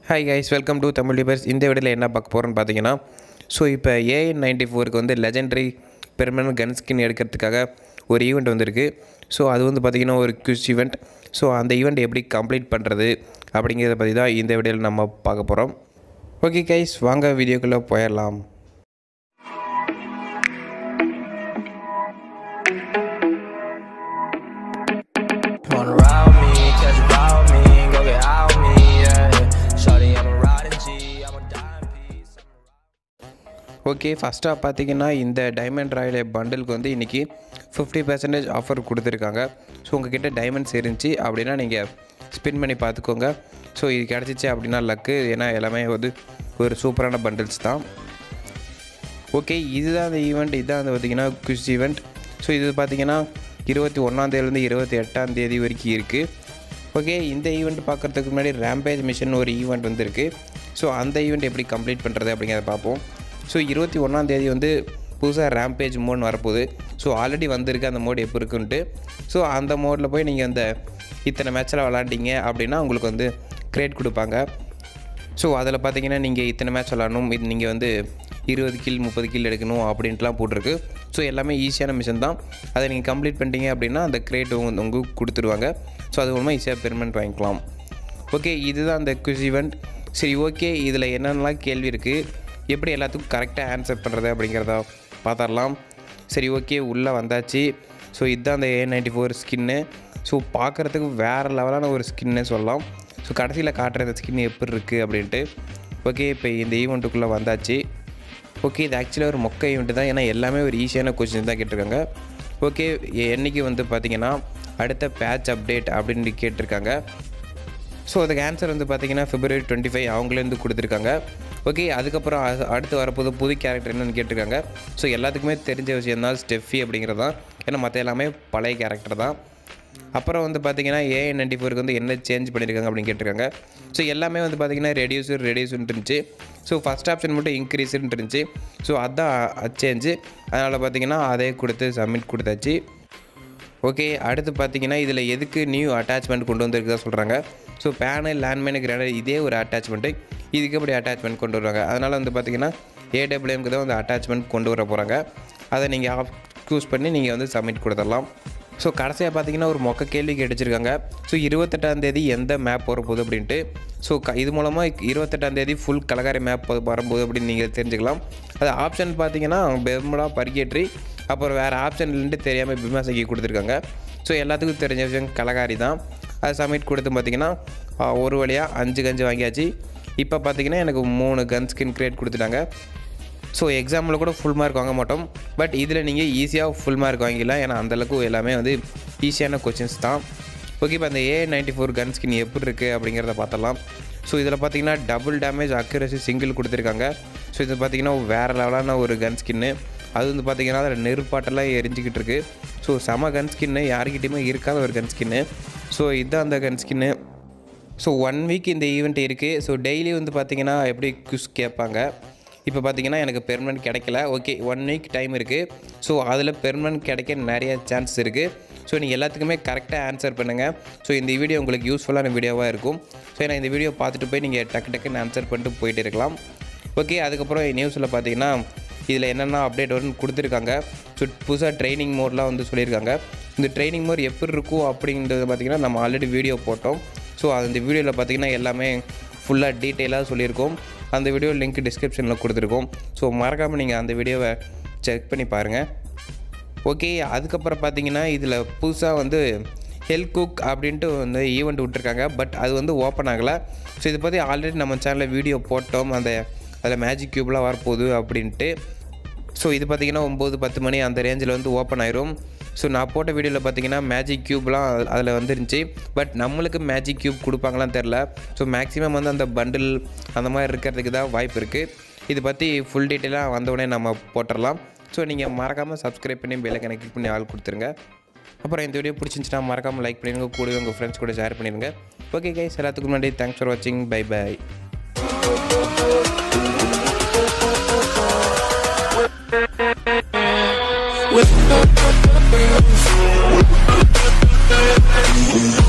Hi guys welcome to Tamil டிபர்ஸ் இந்த வீடியோவில் என்ன பார்க்க போகிறோன்னு பார்த்தீங்கன்னா ஸோ இப்போ ஏஐ நைன்டி ஃபோருக்கு வந்து லெஜெண்டரி பெர்மனன்ட் கன் ஸ்கின் எடுக்கிறதுக்காக ஒரு ஈவெண்ட் வந்திருக்கு ஸோ அது வந்து பார்த்திங்கன்னா ஒரு குவிஸ் ஈவெண்ட் ஸோ அந்த ஈவெண்ட் எப்படி கம்ப்ளீட் பண்ணுறது அப்படிங்கிறத பற்றி தான் இந்த வீடியோவில் நம்ம பார்க்க போகிறோம் ஓகே கைஸ் வாங்க வீடியோக்குள்ளே போயிடலாம் Wanna ride me, catch a vibe with me, go get out with me, yeah. Shorty, I'm a riding G, I'm a dime piece. Okay ஃபஸ்ட்டாக பார்த்தீங்கன்னா இந்த டைமண்ட் ராயல் பண்டிலுக்கு வந்து இன்றைக்கி ஃபிஃப்டி பர்சன்டேஜ் ஆஃபர் கொடுத்துருக்காங்க ஸோ உங்ககிட்ட டைமண்ட்ஸ் இருந்துச்சு அப்படின்னா நீங்கள் ஸ்பின் பண்ணி பார்த்துக்கோங்க ஸோ இது கிடச்சிச்சு அப்படின்னா லக்கு ஏன்னா எல்லாமே வந்து ஒரு சூப்பரான பண்டில்ஸ் தான் ஓகே இதுதான் அந்த ஈவெண்ட் இதுதான் அந்த பார்த்தீங்கன்னா குவிஸ் ஈவெண்ட் ஸோ இது பார்த்தீங்கன்னா இருபத்தி ஒன்றாந்தேதிலேருந்து இருபத்தி எட்டாம் தேதி வரைக்கும் இருக்குது ஓகே இந்த ஈவெண்ட் பார்க்குறதுக்கு முன்னாடி ரேம்பேஜ் மிஷன் ஒரு ஈவெண்ட் வந்திருக்கு ஸோ அந்த ஈவெண்ட் எப்படி கம்ப்ளீட் பண்ணுறது அப்படிங்கிறத பார்ப்போம் ஸோ இருபத்தி ஒன்றாந்தேதி வந்து புதுசாக ரேம்பேஜ் மோட்னு வரப்போகுது ஸோ ஆல்ரெடி வந்திருக்கு அந்த மோட் எப்போ இருக்குன்ட்டு ஸோ அந்த மோடில் போய் நீங்கள் அந்த இத்தனை மேட்ச்சில் விளாண்டிங்க அப்படின்னா உங்களுக்கு வந்து கிரேட் கொடுப்பாங்க ஸோ அதில் பார்த்தீங்கன்னா நீங்கள் இத்தனை மேட்ச் விளாடணும் இது நீங்கள் வந்து இருபது கில் முப்பது கில் எடுக்கணும் அப்படின்ட்டுலாம் போட்டிருக்கு ஸோ எல்லாமே ஈஸியான மிஷன் தான் அதை நீங்கள் கம்ப்ளீட் பண்ணிட்டீங்க அப்படின்னா அந்த கிரேட் உங்க உங்களுக்கு கொடுத்துருவாங்க ஸோ அது மூலமாக ஈஸியாக பெர்மனெண்ட் வாங்கிக்கலாம் ஓகே இதுதான் அந்த குவிஸ் ஈவெண்ட் சரி ஓகே இதில் என்னென்னலாம் கேள்வி இருக்குது எப்படி எல்லாத்துக்கும் கரெக்டாக ஆன்சர் பண்ணுறது அப்படிங்கிறத பார்த்துடலாம் சரி ஓகே உள்ளே வந்தாச்சு ஸோ இதுதான் அந்த ஏ நைன்டி ஃபோர் ஸ்கின்னு ஸோ பார்க்குறதுக்கு வேறு லெவலான ஒரு ஸ்கின்னே சொல்லலாம் ஸோ கடைசியில் காட்டுற இந்த ஸ்கின் எப்படி இருக்குது அப்படின்ட்டு ஓகே இப்போ இந்த ஈவெண்ட்டுக்குள்ளே வந்தாச்சு ஓகே இது ஆக்சுவலாக ஒரு மொக்க ஈவெண்ட்டு தான் ஏன்னா எல்லாமே ஒரு ஈஸியான கொஸ்டின் தான் கேட்டிருக்காங்க ஓகே என்னைக்கு வந்து பார்த்தீங்கன்னா அடுத்த பேட்ச் அப்டேட் அப்படின்னு கேட்டிருக்காங்க ஸோ அதுக்கு ஆன்சர் வந்து பார்த்தீங்கன்னா பிப்ரவரி டுவெண்ட்டி ஃபைவ் அவங்களேருந்து கொடுத்துருக்காங்க ஓகே அதுக்கப்புறம் அ- அடுத்து வரப்போது புது கேரக்டர் என்னன்னு கேட்டிருக்காங்க ஸோ எல்லாத்துக்குமே தெரிஞ்ச விஷயம் தான் ஸ்டெஃபி அப்படிங்கிறது தான் ஏன்னா மற்ற எல்லாமே பழைய கேரக்டர் தான் அப்புறம் வந்து பார்த்தீங்கன்னா ஏஐ நைன்டி ஃபோருக்கு வந்து என்ன சேஞ்ச் பண்ணியிருக்காங்க அப்படின்னு கேட்டிருக்காங்க ஸோ எல்லாமே வந்து பார்த்தீங்கன்னா ரெடியூசர் ரெடியூஸ்னு இருந்துச்சு ஸோ ஃபஸ்ட் ஆப்ஷன் மட்டும் இன்க்ரீஸ்னு இருந்துச்சு ஸோ அதுதான் சேஞ்சு அதனால் பார்த்தீங்கன்னா அதே கொடுத்து சப்மிட் கொடுத்தாச்சு ஓகே அடுத்து பார்த்தீங்கன்னா இதில் எதுக்கு நியூ அட்டாச்மெண்ட் கொண்டு வந்திருக்கதா சொல்கிறாங்க ஸோ பேனு லேண்ட்மைனு கிரானர் இதே ஒரு அட்டாச்மெண்ட்டு இதுக்கு எப்படி அட்டாச்மெண்ட் கொண்டு வருவாங்க அதனால் வந்து பார்த்தீங்கன்னா ஏடபிள்யூஎம்க்கு தான் வந்து அட்டாச்மெண்ட் கொண்டு வர போகிறாங்க அதை நீங்கள் ஆஃப் சூஸ் பண்ணி நீங்கள் வந்து சப்மிட் கொடுத்துடலாம் ஸோ கடைசியாக பார்த்தீங்கன்னா ஒரு மொக்க கேள்வி கேட்டுச்சிருக்காங்க ஸோ இருபத்தெட்டாம் தேதி எந்த மேப் வரப்போகுது அப்படின்ட்டு ஸோ க இது மூலமாக இருபத்தெட்டாம் தேதி ஃபுல் கலகாரி மேப் வரும்போது அப்படின்னு நீங்கள் தெரிஞ்சுக்கலாம் அது ஆப்ஷன் பார்த்தீங்கன்னா பெர்முடா பரிகேட்ரி அப்புறம் வேறு ஆப்ஷன்லேருந்து தெரியாமல் பிமாசைக்கு கொடுத்துருக்காங்க ஸோ எல்லாத்துக்கும் தெரிஞ்ச விஷயம் கலகாரி தான் அது சப்மிட் கொடுத்து பார்த்தீங்கன்னா ஆ, ஒரு வழியாக அஞ்சு கஞ்சு வாங்கியாச்சு இப்போ பார்த்தீங்கன்னா எனக்கு மூணு கன் ஸ்கின் கிரியேட் கொடுத்துட்டாங்க ஸோ எக்ஸாமில் கூட ஃபுல் மார்க் வாங்க மாட்டோம் பட் இதில் நீங்கள் ஈஸியாக ஃபுல் மார்க் வாங்கிடலாம் ஏன்னா அந்தளவுக்கு எல்லாமே வந்து ஈஸியான கொஷின்ஸ் தான் ஓகே இப்போ அந்த A ninety four gun skin எப்படி இருக்குது அப்படிங்கிறத பார்த்தலாம் ஸோ இதில் பார்த்தீங்கன்னா டபுள் டேமேஜ் அக்யூரசி சிங்கிள் கொடுத்துருக்காங்க ஸோ இது பார்த்தீங்கன்னா வேறு லெவலான ஒரு கன் ஸ்கின்னு அது வந்து பார்த்தீங்கன்னா அதில் நெருப்பாட்டெல்லாம் எரிஞ்சிக்கிட்டு இருக்கு ஸோ செம கன் ஸ்கின்னு யாருக்கிட்டையுமே இருக்காத ஒரு கன் ஸ்கின்னு ஸோ இதுதான் அந்த கன் ஸ்கின்னு ஸோ ஒன் வீக் இந்த ஈவெண்ட் இருக்குது ஸோ டெய்லி வந்து பார்த்தீங்கன்னா எப்படி குஸ் கேட்பாங்க இப்போ பார்த்தீங்கன்னா எனக்கு பெர்மனன்ட் கிடைக்கல ஓகே ஒன் வீக் டைம் இருக்குது ஸோ அதில் பெர்மனன்ட் கிடைக்க நிறைய சான்ஸ் இருக்குது ஸோ நீங்கள் எல்லாத்துக்குமே கரெக்டாக ஆன்சர் பண்ணுங்கள் ஸோ இந்த வீடியோ உங்களுக்கு யூஸ்ஃபுல்லான வீடியோவாக இருக்கும் ஸோ நான் இந்த வீடியோ பார்த்துட்டு போய் நீங்கள் டக்கு டக்குன்னு ஆன்சர் பண்ணிட்டு போயிட்டு இருக்கலாம் ஓகே அதுக்கப்புறம் நியூஸில் பார்த்தீங்கன்னா இதில் என்னென்ன அப்டேட் வரும்னு கொடுத்துருக்காங்க ஸோ புதுசாக ட்ரைனிங் மோட்லாம் வந்து சொல்லியிருக்காங்க இந்த ட்ரைனிங் மோட் எப்படி இருக்கும் அப்படின்றது பார்த்தீங்கன்னா நம்ம ஆல்ரெடி வீடியோ போட்டோம் ஸோ அந்த வீடியோவில் பார்த்தீங்கன்னா எல்லாமே ஃபுல்லாக டீட்டெயிலாக சொல்லியிருக்கோம் அந்த வீடியோ லிங்க் டிஸ்கிரிப்ஷனில் கொடுத்துருக்கோம் ஸோ மறக்காமல் நீங்கள் அந்த வீடியோவை செக் பண்ணி பாருங்கள் ஓகே அதுக்கப்புறம் பார்த்தீங்கன்னா இதில் புதுசாக வந்து ஹெல்த் குக் அப்படின்ட்டு வந்து ஈவெண்ட் விட்டுருக்காங்க பட் அது வந்து ஓப்பன் ஆகலை ஸோ இதை பற்றி ஆல்ரெடி நம்ம சேனலில் வீடியோ போட்டோம் அந்த அதில் மேஜிக் க்யூப்லாம் வரப்போகுது அப்படின்ட்டு ஸோ இது பார்த்தீங்கன்னா ஒம்பது பத்து மணி அந்த ரேஞ்சில் வந்து ஓப்பன் ஆயிரும் ஸோ நான் போட்ட வீடியோவில் பார்த்தீங்கன்னா மேஜிக் க்யூப்லாம் அதில் வந்துருந்துச்சு பட் நம்மளுக்கு மேஜிக் க்யூப் கொடுப்பாங்களான்னு தெரில ஸோ மேக்ஸிமம் வந்து அந்த பண்டில் அந்த மாதிரி இருக்கிறதுக்கு தான் வாய்ப்பு இருக்குது இது பற்றி ஃபுல் டீட்டெயிலாக வந்தவுடனே நம்ம போட்டுடலாம் ஸோ நீங்கள் மறக்காமல் சப்ஸ்கிரைப் பண்ணி பெல்லை கனெக்ட் பண்ணி ஆள் கொடுத்துருங்க அப்புறம் இந்த வீடியோ பிடிச்சிருந்துச்சுன்னா மறக்காமல் லைக் பண்ணிடுங்க கூடவே உங்கள் ஃப்ரெண்ட்ஸ் கூட ஷேர் பண்ணிடுங்க ஓகே கைஸ் எல்லாத்துக்கும் முன்னாடி தேங்க்ஸ் ஃபார் வாட்சிங் பை பை With